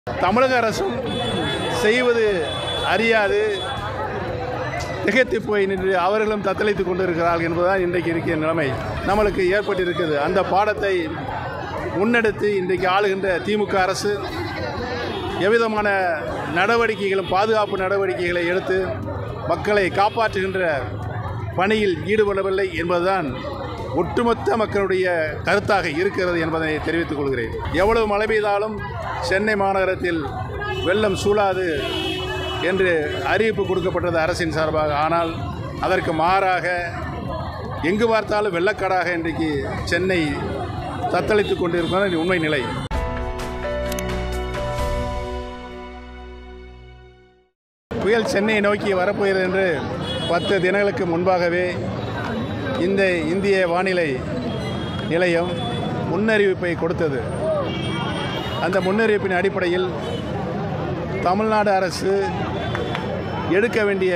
தமிழக அரசும் செய்வது அறியாது திகைத்து போய் நின்று அவர்களும் தத்தளித்துக் கொண்டிருக்கிறார்கள் என்பதுதான் இன்றைக்கு இருக்கிற நிலைமை நம்மளுக்கு ஏற்பட்டிருக்கிறது அந்த பாடத்தை முன்னெடுத்து இன்றைக்கு ஆளுகின்ற திமுக அரசு எவ்விதமான நடவடிக்கைகளும் பாதுகாப்பு நடவடிக்கைகளை எடுத்து மக்களை காப்பாற்றுகின்ற பணியில் ஈடுபடவில்லை என்பதுதான் ஒட்டுமொத்த மக்களுடைய கருத்தாக இருக்கிறது என்பதை தெரிவித்துக் கொள்கிறேன் எவ்வளவு மழை பெய்தாலும் சென்னை மாநகரத்தில் வெள்ளம் சூழாது என்று அறிவிப்பு கொடுக்கப்பட்டது அரசின் சார்பாக ஆனால் அதற்கு மாறாக எங்கு பார்த்தாலும் வெள்ளக்காடாக இன்றைக்கு சென்னை தத்தளித்துக் கொண்டிருப்பது உண்மை நிலை புயல் சென்னையை நோக்கி வரப்போகிறது என்று பத்து தினங்களுக்கு முன்பாகவே இந்த இந்திய வானிலை நிலையம் முன்னறிவிப்பை கொடுத்தது அந்த முன்னறிவிப்பின் அடிப்படையில் தமிழ்நாடு அரசு எடுக்க வேண்டிய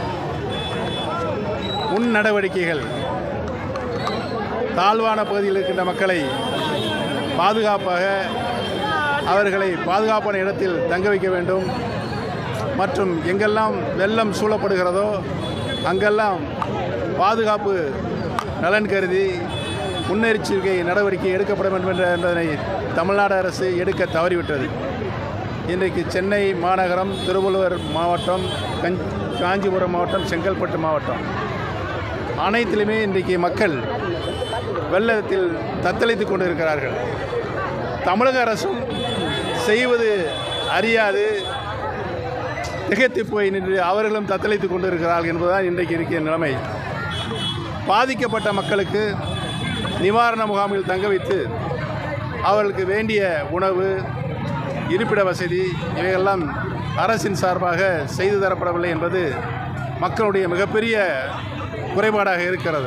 முன் நடவடிக்கைகள் தாழ்வான பகுதியில் இருக்கின்ற மக்களை பாதுகாப்பாக அவர்களை பாதுகாப்பான இடத்தில் தங்க வைக்க வேண்டும் மற்றும் எங்கெல்லாம் வெள்ளம் சூழப்படுகிறதோ அங்கெல்லாம் பாதுகாப்பு நலன் கருதி முன்னெச்சரிக்கை நடவடிக்கை எடுக்கப்பட வேண்டும் என்ற என்பதனை தமிழ்நாடு அரசு எடுக்க தவறிவிட்டது இன்றைக்கு சென்னை மாநகரம் திருவள்ளுவர் மாவட்டம் கஞ் காஞ்சிபுரம் மாவட்டம் செங்கல்பட்டு மாவட்டம் அனைத்திலுமே இன்றைக்கு மக்கள் வெள்ளத்தில் தத்தளித்துக் கொண்டிருக்கிறார்கள் தமிழக அரசும் செய்வது அறியாது திகைத்து போய் நின்று அவர்களும் தத்தளித்துக் கொண்டிருக்கிறார்கள் என்பதுதான் இன்றைக்கு இருக்கிற நிலைமை பாதிக்கப்பட்ட மக்களுக்கு நிவாரண முகாமில் தங்க வைத்து அவர்களுக்கு வேண்டிய உணவு இருப்பிட வசதி இவையெல்லாம் அரசின் சார்பாக செய்து தரப்படவில்லை என்பது மக்களுடைய மிகப்பெரிய குறைபாடாக இருக்கிறது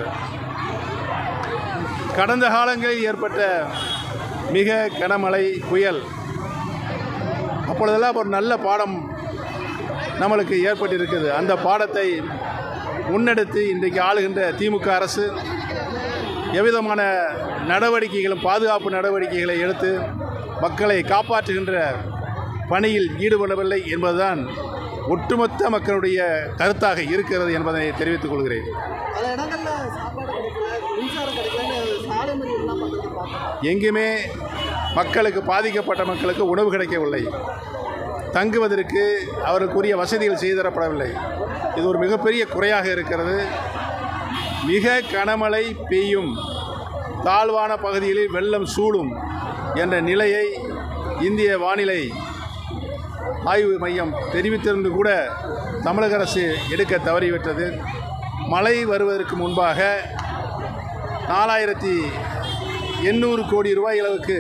கடந்த காலங்களில் ஏற்பட்ட மிக கனமழை புயல் அப்பொழுதெல்லாம் ஒரு நல்ல பாடம் நம்மளுக்கு ஏற்பட்டிருக்குது அந்த பாடத்தை முன்னெடுத்து இன்றைக்கு ஆளுகின்ற திமுக அரசு எவ்விதமான நடவடிக்கைகளும் பாதுகாப்பு நடவடிக்கைகளை எடுத்து மக்களை காப்பாற்றுகின்ற பணியில் ஈடுபடவில்லை என்பதுதான் ஒட்டுமொத்த மக்களுடைய கருத்தாக இருக்கிறது என்பதை தெரிவித்துக் கொள்கிறேன் பல இடங்கள்ல சாப்பாடு கிடைக்கல மின்சாரம் கிடைக்கலன்னு சாலை மறியல்லாம் பண்ணுறது பார்க்குறோம் எங்குமே மக்களுக்கு பாதிக்கப்பட்ட மக்களுக்கு உணவு கிடைக்கவில்லை தங்குவதற்கு அவருக்குரிய வசதிகள் செய்து தரப்படவில்லை இது ஒரு மிகப்பெரிய குறையாக இருக்கிறது மிக கனமழை பெய்யும் தாழ்வான பகுதிகளில் வெள்ளம் சூழும் என்ற நிலையை இந்திய வானிலை ஆய்வு மையம் தெரிவித்திருந்து கூட தமிழக அரசு எடுக்க தவறிவிட்டது மழை வருவதற்கு முன்பாக நாலாயிரத்தி எண்ணூறு கோடி ரூபாய் அளவுக்கு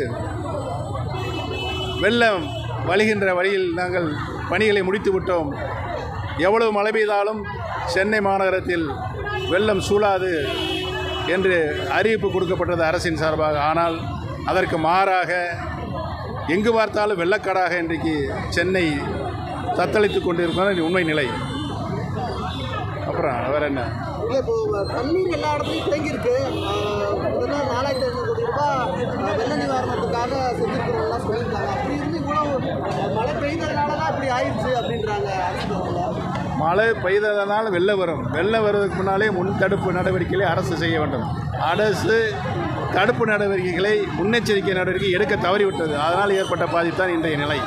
வெள்ளம் வழிகின்ற வழியில் நாங்கள் பணிகளை முடித்து விட்டோம் எவ்வளவு மழை பெய்தாலும் சென்னை மாநகரத்தில் வெள்ளம் சூழாது என்று அறிவிப்பு கொடுக்கப்பட்டது அரசின் சார்பாக ஆனால் அதற்கு மாறாக எங்கு பார்த்தாலும் வெள்ளக்காடாக இன்றைக்கு சென்னை தத்தளித்துக் கொண்டிருப்பது உண்மை நிலை அப்புறம் வேற என்ன இல்லை இப்போ தண்ணீர் எல்லா இடத்துலையும் தேங்கியிருக்கு ஆஹ் முதல்ல நாலாயிரத்தி ஐநூறு கோடி ரூபாய் ஆஹ் வெள்ள நிவாரணத்துக்காக செஞ்சுருக்கிறவங்களாம் சொல்லியிருக்காங்க அப்படி இருந்து இவ்வளோ மழை பெய்ததுனால தான் இப்படி ஆயிடுச்சு அப்படின்றாங்க அரசு தரப்புல. மழை பெய்ததனால் வெள்ளம் வரும் வெள்ளம் வருவதற்கு முன்னாலே முன் தடுப்பு நடவடிக்கைகளை அரசு செய்ய வேண்டும் அரசு தடுப்பு நடவடிக்கைகளை முன்னெச்சரிக்கை நடவடிக்கை எடுக்க தவறிவிட்டது அதனால் ஏற்பட்ட பாதிப்புதான் இன்றைய நிலை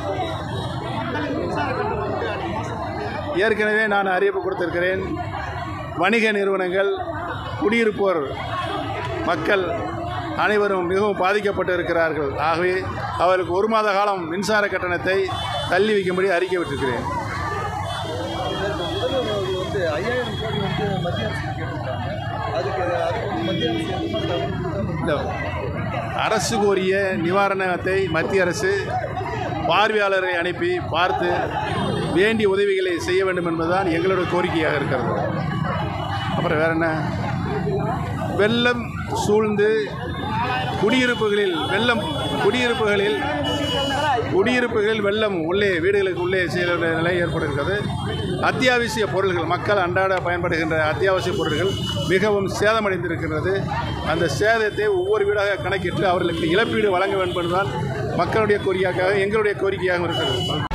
ஏற்கனவே நான் அறிவிப்பு கொடுத்திருக்கிறேன் வணிக நிறுவனங்கள் குடியிருப்போர் மக்கள் அனைவரும் மிகவும் பாதிக்கப்பட்டு இருக்கிறார்கள் ஆகவே அவர்களுக்கு ஒரு மாத காலம் மின்சார கட்டணத்தை தள்ளி வைக்கும்படி அறிக்கை விட்டிருக்கிறேன் முதல்வர் அவர்கள் வந்து ஐயாயிரம் கோடி வந்து மத்திய அரசு கேட்டிருக்காங்க அதுக்கு அதுக்கு வந்து மத்திய அரசு எந்த மாதிரி தகவல் இந்த அரசு கோரிய நிவாரணத்தை மத்திய அரசு பார்வையாளரை அனுப்பி பார்த்து வேண்டிய உதவிகளை செய்ய வேண்டும் என்பதுதான் எங்களோட கோரிக்கையாக இருக்கிறது அப்புறம் வேற என்ன வெள்ளம் சூழ்ந்து குடியிருப்புகளில் வெள்ளம் குடியிருப்புகளில் குடியிருப்புகளில் வெள்ளம் உள்ளே வீடுகளுக்கு உள்ளே செல்ல நிலை ஏற்படுகிறது அத்தியாவசிய பொருள்கள் மக்கள் அன்றாட பயன்படுகின்ற அத்தியாவசிய பொருட்கள் மிகவும் சேதமடைந்திருக்கிறது அந்த சேதத்தை ஒவ்வொரு வீடாக கணக்கிட்டு அவர்களுக்கு இழப்பீடு வழங்க வேண்டும் என்பதுதான் மக்களுடைய கோரிக்கையாக எங்களுடைய கோரிக்கையாகவும் இருக்கிறது